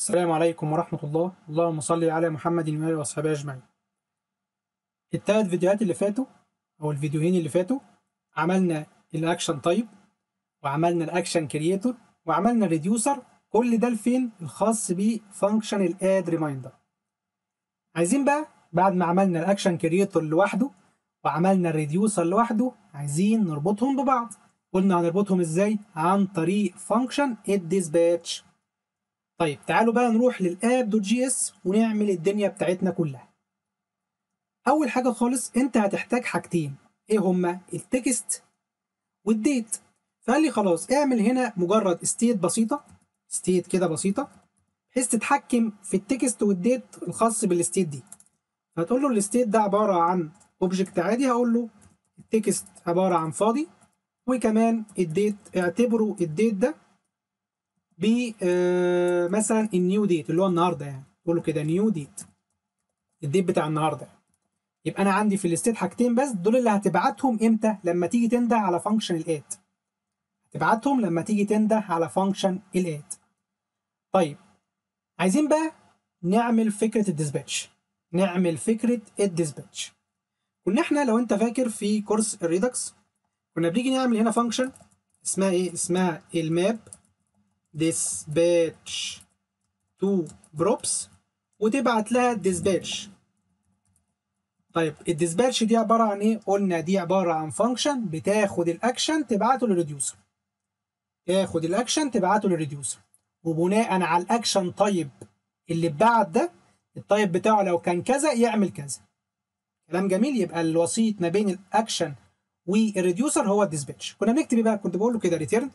السلام عليكم ورحمة الله اللهم صل على محمد وآله وأصحابه أجمعين التلات فيديوهات اللي فاتوا أو الفيديوهين اللي فاتوا عملنا الأكشن تايب وعملنا الأكشن كرييتور وعملنا الريديوسر كل ده لفين الخاص بفانكشن الاد ريمايندر عايزين بقى بعد ما عملنا الأكشن كرييتور لوحده وعملنا الريديوسر لوحده عايزين نربطهم ببعض قلنا هنربطهم ازاي عن طريق فانكشن الديسباتش طيب تعالوا بقى نروح للاب دوت جي اس ونعمل الدنيا بتاعتنا كلها اول حاجه خالص انت هتحتاج حاجتين ايه هما التكست والديت فقال لي خلاص اعمل هنا مجرد ستيت بسيطه ستيت كده بسيطه بحيث تتحكم في التكست والديت الخاص بالستيت دي فتقول له الستيت ده عباره عن اوبجكت عادي هقول له التكست عباره عن فاضي وكمان الديت اعتبروا الديت ده ب آه مثلا النيو ديت اللي هو النهارده يعني تقول له كده نيو ديت الديت بتاع النهارده يبقى انا عندي في الستيت حاجتين بس دول اللي هتبعتهم امتى لما تيجي تنده على فانكشن الات هتبعتهم لما تيجي تنده على فانكشن الات طيب عايزين بقى نعمل فكره الديسباتش نعمل فكره الديسباتش كنا احنا لو انت فاكر في كورس الريدكس كنا بنيجي نعمل هنا فانكشن اسمها ايه اسمها الماب dispatch to props وتبعت لها الديسباتش طيب الديسباتش دي عباره عن ايه قلنا دي عباره عن فانكشن بتاخد الاكشن تبعته للريديوسر تاخد الاكشن تبعته للريديوسر وبناء على الاكشن طيب اللي اتبعت ده الطيب بتاعه لو كان كذا يعمل كذا كلام جميل يبقى الوسيط ما بين الاكشن والريديوسر هو الديسباتش كنا بنكتب ايه بقى كنت بقول له كده ريتيرن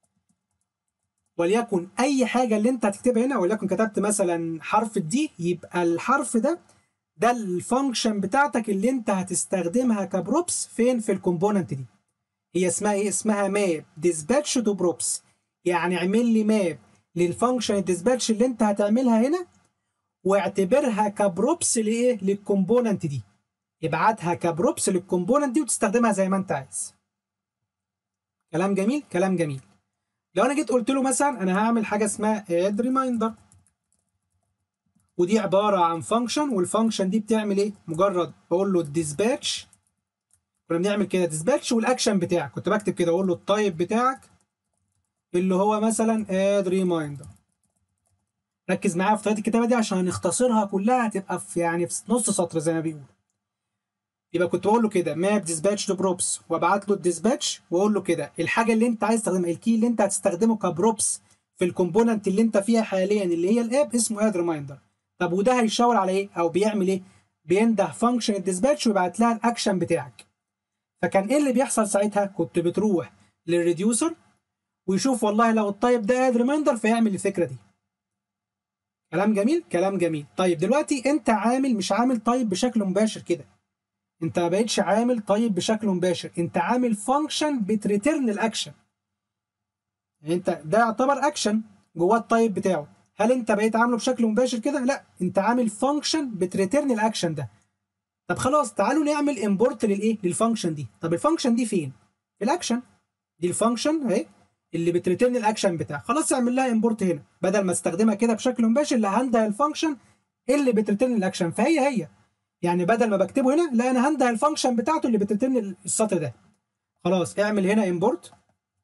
وليكن اي حاجه اللي انت هتكتبها هنا وليكن كتبت مثلا حرف الدي يبقى الحرف ده ده الفانكشن بتاعتك اللي انت هتستخدمها كبروبس فين في الكومبوننت دي هي اسمها ايه اسمها ماب ديسباتش تو بروبس يعني اعمل لي ماب للفانكشن الديسباتش اللي انت هتعملها هنا واعتبرها كبروبس لايه للكومبوننت دي ابعتها كبروبس للكومبوننت دي وتستخدمها زي ما انت عايز كلام جميل كلام جميل لو انا جيت قلت له مثلا انا هعمل حاجه اسمها اد ريمايندر ودي عباره عن فانكشن والفانكشن دي بتعمل ايه مجرد بقول له الديسباتش كنا بنعمل كده ديسباتش والاكشن بتاعك كنت بكتب كده اقول له التايب بتاعك اللي هو مثلا اد ريمايندر ركز معايا في طريقه الكتابه دي عشان نختصرها كلها هتبقى في يعني في نص سطر زي ما بيقول يبقى كنت بقول له كده ماب ديسباتش تو بروبس وابعت له الديسباتش واقول له كده الحاجه اللي انت عايز تستخدمها الكي اللي انت هتستخدمه كبروبس في الكومبوننت اللي انت فيها حاليا اللي هي الاب اسمه اد ريمايندر طب وده هيشاور على ايه او بيعمل ايه بينده فانكشن الديسباتش ويبعت لها الاكشن بتاعك فكان ايه اللي بيحصل ساعتها كنت بتروح للريديوسر ويشوف والله لو الطيب ده اد ريمايندر فيعمل الفكره دي كلام جميل كلام جميل طيب دلوقتي انت عامل مش عامل طيب بشكل مباشر كده انت ما بقتش عامل طيب بشكل مباشر انت عامل فانكشن بتريترن الاكشن يعني انت ده يعتبر اكشن جواه الطيب بتاعه هل انت بقيت عامله بشكل مباشر كده لا انت عامل فانكشن بتريترن الاكشن ده طب خلاص تعالوا نعمل امبورت للايه للفانكشن دي طب الفانكشن دي فين في الاكشن دي الفانكشن اهي اللي بتريترن الاكشن بتاعك خلاص اعمل لها امبورت هنا بدل ما استخدمها كده بشكل مباشر لا هنده الفانكشن اللي بتريترن الاكشن فهي هي يعني بدل ما بكتبه هنا لا انا هنده الفانكشن بتاعته اللي بترتن السطر ده خلاص اعمل هنا امبورت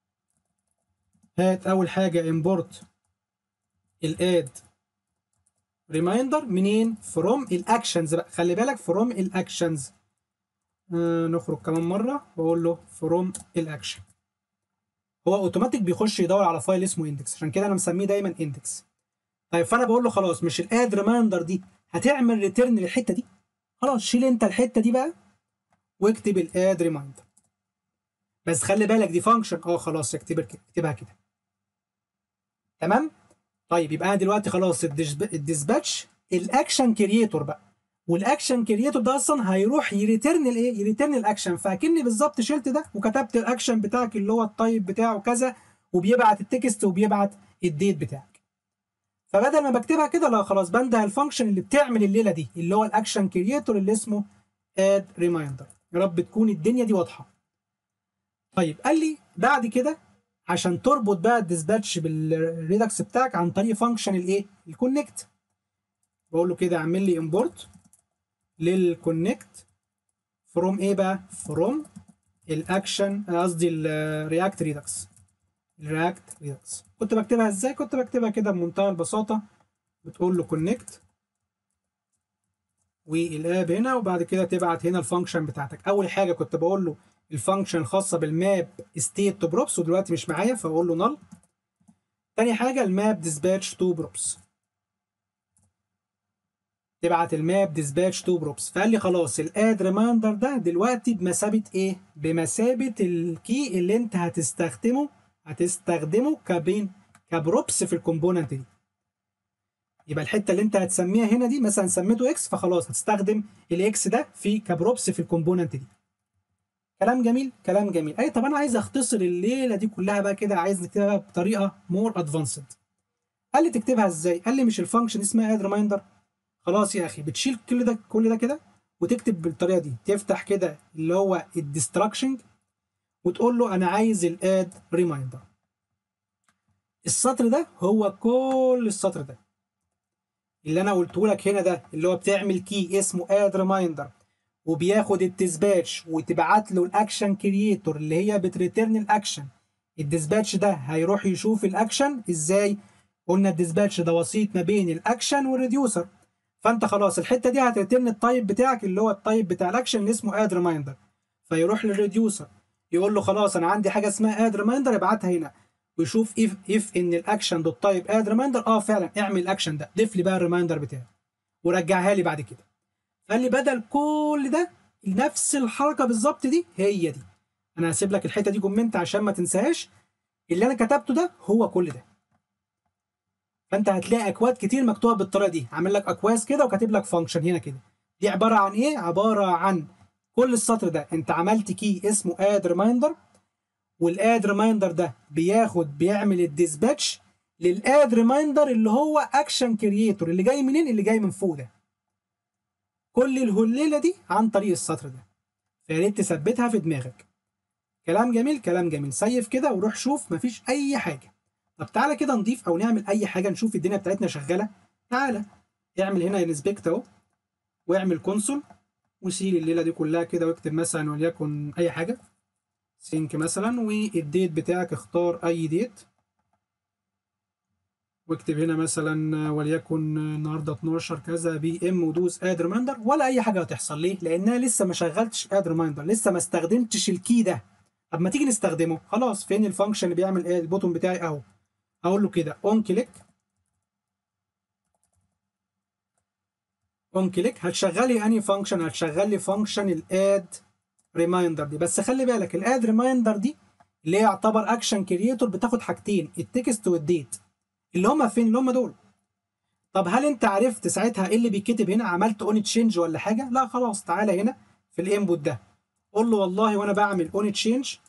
هات اول حاجه امبورت الاد ريمايندر منين فروم الاكشنز بقى خلي بالك فروم الاكشنز آه نخرج كمان مره واقول له فروم الاكشن هو اوتوماتيك بيخش يدور على فايل اسمه اندكس عشان كده انا مسميه دايما اندكس طيب فانا بقول له خلاص مش الاد ريمايندر دي هتعمل ريتيرن للحته دي خلاص شيل انت الحته دي بقى واكتب الاد ريمايندر بس خلي بالك دي فانكشن اه خلاص اكتبها كده اكتبها كده تمام طيب يبقى انا دلوقتي خلاص الديسباتش الاكشن كرييتور بقى والاكشن كرييتور ده اصلا هيروح يريترن الايه يريترن الاكشن فاكني بالظبط شلت ده وكتبت الاكشن بتاعك اللي هو الطيب بتاعه كذا وبيبعت التكست وبيبعت الديت بتاعك فبدل ما بكتبها كده لا خلاص بنده الفانكشن اللي بتعمل الليله دي اللي هو الاكشن كرييتور اللي اسمه اد ريمايندر يا رب تكون الدنيا دي واضحه طيب قال لي بعد كده عشان تربط بقى الديسباتش بالريدكس بتاعك عن طريق فانكشن الايه الكونكت بقول له كده اعمل لي امبورت للكونكت فروم ايه بقى فروم الاكشن قصدي الرياكت ريدكس الرياكت ريدكس كنت بكتبها ازاي كنت بكتبها كده بمنتهى البساطه بتقول له كونكت والاب هنا وبعد كده تبعت هنا الفانكشن بتاعتك اول حاجه كنت بقول له الفانكشن الخاصه بالماب ستيت تو بروبس ودلوقتي مش معايا فاقول له نل تاني حاجه الماب ديسباتش تو بروبس تبعت الماب ديسباتش تو بروبس فقال لي خلاص الاد ريمايندر ده دلوقتي بمثابه ايه بمثابه الكي اللي انت هتستخدمه هتستخدمه كبين كبروبس في الكومبوننت دي يبقى الحته اللي انت هتسميها هنا دي مثلا سميته اكس فخلاص هتستخدم الاكس ده في كبروبس في الكومبوننت دي كلام جميل كلام جميل اي طب انا عايز اختصر الليله دي كلها بقى كده عايز نكتبها بطريقه مور ادفانسد قال لي تكتبها ازاي قال لي مش الفانكشن اسمها اد ريمايندر خلاص يا اخي بتشيل كل ده كل ده كده وتكتب بالطريقه دي تفتح كده اللي هو الديستراكشنج وتقول له انا عايز الاد ريمايندر السطر ده هو كل السطر ده اللي انا قلته لك هنا ده اللي هو بتعمل كي اسمه اد ريمايندر وبياخد الديسباتش وتبعت له الاكشن كرييتور اللي هي بتريترن الاكشن الديسباتش ده هيروح يشوف الاكشن ازاي قلنا الديسباتش ده وسيط ما بين الاكشن والريديوسر فانت خلاص الحته دي هتريترن التايب بتاعك اللي هو التايب بتاع الاكشن اللي اسمه اد ريمايندر فيروح للريديوسر يقول له خلاص انا عندي حاجه اسمها اد ريمايندر ابعتها هنا ويشوف اف اف ان الاكشن دوت تايب اد ريمايندر اه فعلا اعمل الاكشن ده ضيف لي بقى الريمايندر بتاعي ورجعها لي بعد كده قال لي بدل كل ده نفس الحركه بالظبط دي هي دي انا هسيب لك الحته دي كومنت عشان ما تنساهاش اللي انا كتبته ده هو كل ده فانت هتلاقي اكواد كتير مكتوبه بالطريقه دي عامل لك اكواز كده وكاتب لك فانكشن هنا كده دي عباره عن ايه عباره عن كل السطر ده انت عملت كي اسمه اد ريمايندر والاد ريمايندر ده بياخد بيعمل الديسباتش للاد ريمايندر اللي هو اكشن كرييتور اللي جاي منين اللي جاي من فوق ده كل الهليله دي عن طريق السطر ده فيا ريت تثبتها في دماغك كلام جميل كلام جميل سيف كده وروح شوف مفيش اي حاجه طب تعالى كده نضيف او نعمل اي حاجه نشوف الدنيا بتاعتنا شغاله تعالى اعمل هنا انسبكت اهو واعمل كونسول وشيل الليله دي كلها كده واكتب مثلا وليكن اي حاجه سينك مثلا والديت بتاعك اختار اي ديت واكتب هنا مثلا وليكن النهارده 12 كذا بي ام ودوس اد ريمايندر ولا اي حاجه هتحصل ليه؟ لان انا لسه ما شغلتش اد ريمايندر لسه ما استخدمتش الكي ده طب ما تيجي نستخدمه خلاص فين الفانكشن اللي بيعمل ايه البوتون بتاعي اهو اقول له كده اون كليك اون كليك هتشغل لي انهي فانكشن هتشغل لي فانكشن الاد ريمايندر دي بس خلي بالك الاد ريمايندر دي اللي هي يعتبر اكشن كرييتور بتاخد حاجتين التكست والديت اللي هم فين اللي هم دول طب هل انت عرفت ساعتها ايه اللي بيتكتب هنا عملت اون تشينج ولا حاجه لا خلاص تعالى هنا في الانبوت ده قول له والله وانا بعمل اون تشينج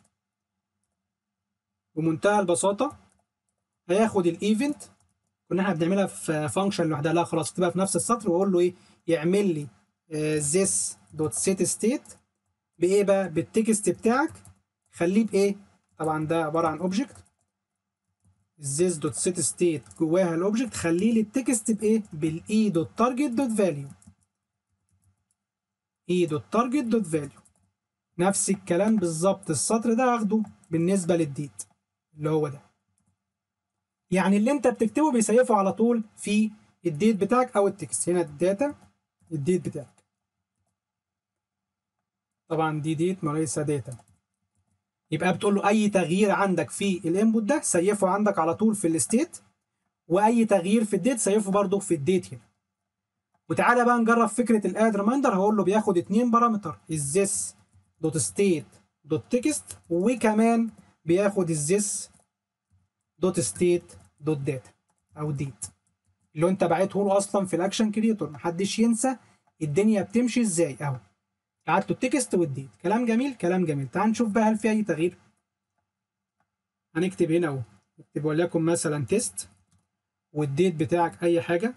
بمنتهى البساطه هياخد الايفنت كنا احنا بنعملها في فانكشن لوحدها لا خلاص تبقى في نفس السطر واقول له ايه يعمل لي this دوت set state بايه بقى بالتكست بتاعك خليه بايه طبعا ده عباره عن اوبجكت this دوت set state جواها الاوبجكت خليه لي التكست بايه بالاي دوت تارجت دوت فاليو اي دوت تارجت دوت فاليو نفس الكلام بالظبط السطر ده هاخده بالنسبه للديت اللي هو ده يعني اللي انت بتكتبه بيسيفه على طول في الديت بتاعك او التكست هنا الداتا الديت بتاعك طبعا دي ديت وليس داتا يبقى بتقول له اي تغيير عندك في الانبوت ده سيفه عندك على طول في الستيت واي تغيير في الديت سيفه برضه في الديت هنا وتعالى بقى نجرب فكره الاد ريمايندر هقول له بياخد اتنين بارامتر الزيس دوت ستيت دوت تكست وكمان بياخد الزيس دوت ستيت دوت داتا او ديت اللي انت بعته له اصلا في الاكشن كريتور محدش ينسى الدنيا بتمشي ازاي اهو قعدت التكست والديت كلام جميل كلام جميل تعال نشوف بقى هل في اي تغيير هنكتب هنا اهو نكتب وليكن مثلا تيست والديت بتاعك اي حاجه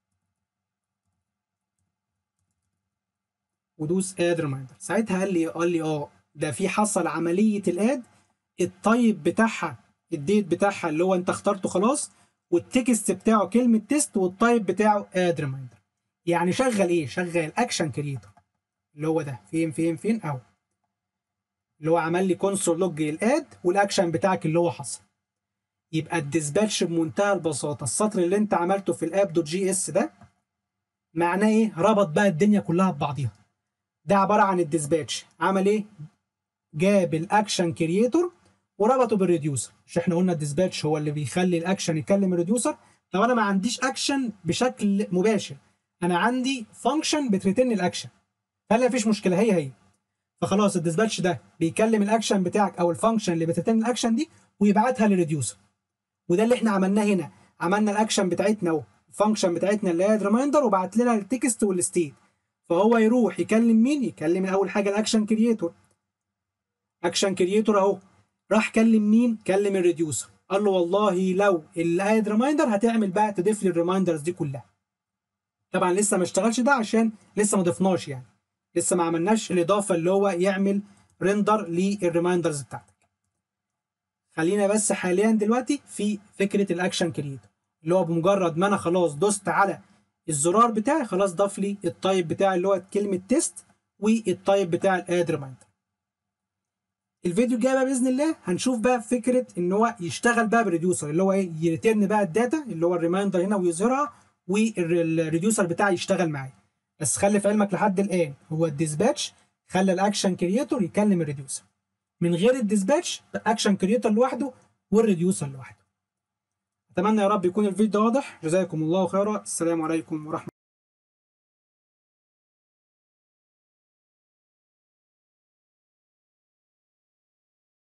ودوس اد ريمايندر ساعتها قال لي قال لي اه ده في حصل عمليه الاد الطيب بتاعها الديت بتاعها اللي هو انت اخترته خلاص والتكست بتاعه كلمه تيست والتايب بتاعه اد ريمايندر يعني شغل ايه شغل اكشن كريتور اللي هو ده فين فين فين اهو اللي هو عمل لي كونسول لوج الاد والاكشن بتاعك اللي هو حصل يبقى الديسباتش بمنتهى البساطه السطر اللي انت عملته في الاب دوت جي اس ده معناه ايه ربط بقى الدنيا كلها ببعضيها ده عباره عن الديسباتش عمل ايه جاب الاكشن كرييتور وربطه بالريديوسر مش احنا قلنا الديسباتش هو اللي بيخلي الاكشن يكلم الريديوسر طب انا ما عنديش اكشن بشكل مباشر انا عندي فانكشن بتريتن الاكشن فلا مفيش مشكله هي هي فخلاص الديسباتش ده بيكلم الاكشن بتاعك او الفانكشن اللي بتريتن الاكشن دي ويبعتها للريديوسر وده اللي احنا عملناه هنا عملنا الاكشن بتاعتنا اهو الفانكشن بتاعتنا اللي هي ريمايندر وبعت لنا التكست والستيت فهو يروح يكلم مين يكلم اول حاجه الاكشن كرييتور اكشن كرييتور اهو راح كلم مين كلم الريديوسر قال له والله لو الاد ريمايندر هتعمل بقى تضيف لي الريمايندرز دي كلها طبعا لسه ما اشتغلش ده عشان لسه ما ضفناش يعني لسه ما عملناش الاضافه اللي هو يعمل ريندر للريمايندرز بتاعتك خلينا بس حاليا دلوقتي في فكره الاكشن كرييتور اللي هو بمجرد ما انا خلاص دوست على الزرار بتاعي خلاص ضاف لي التايب بتاعي اللي هو كلمه تيست والتايب بتاع الاد ريمايندر الفيديو الجاي بقى باذن الله هنشوف بقى فكره ان هو يشتغل بقى بريديوسر اللي هو ايه يريترن بقى الداتا اللي هو الريمايندر هنا ويظهرها والريديوسر بتاعي يشتغل معايا بس خلي في علمك لحد الان هو الديسباتش خلى الاكشن كرييتور يكلم الريديوسر من غير الديسباتش الاكشن كرييتور لوحده والريديوسر لوحده اتمنى يا رب يكون الفيديو ده واضح جزاكم الله خيرا السلام عليكم ورحمه